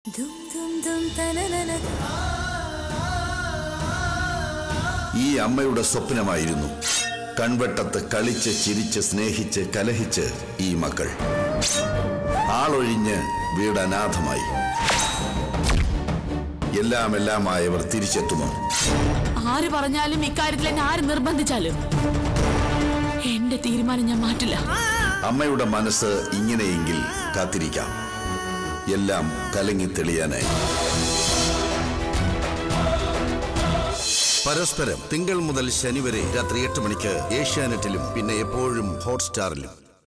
ദും ദും ദും തനനന ഈ അമ്മയുടെ സ്വപ്നമായിരുന്നു കൺവെട്ടത്ത് കളിച്ച് ചിരിച്ച് സ്നേഹിച്ച് കലഹിച്ച് ഈ മക്കൾ ആളൊഴിഞ്ഞ് വീട് അനാഥമായി എല്ലാം എല്ലാമായവർ തിരിച്ചെത്തുമോ ആര് പറഞ്ഞാലും ഇക്കാര്യത്തിൽ എന്നെ ആര് നിർബന്ധിച്ചാലും എന്റെ തീരുമാനം ഞാൻ മാറ്റില്ല അമ്മയുടെ മനസ്സ് ഇങ്ങനെയെങ്കിൽ കാത്തിരിക്കാം എല്ലാം കലങ്ങി തെളിയാനായി പരസ്പരം തിങ്കൾ മുതൽ ശനി വരെ രാത്രി എട്ട് മണിക്ക് ഏഷ്യാനെറ്റിലും പിന്നെ എപ്പോഴും ഹോട്ട്സ്റ്റാറിലും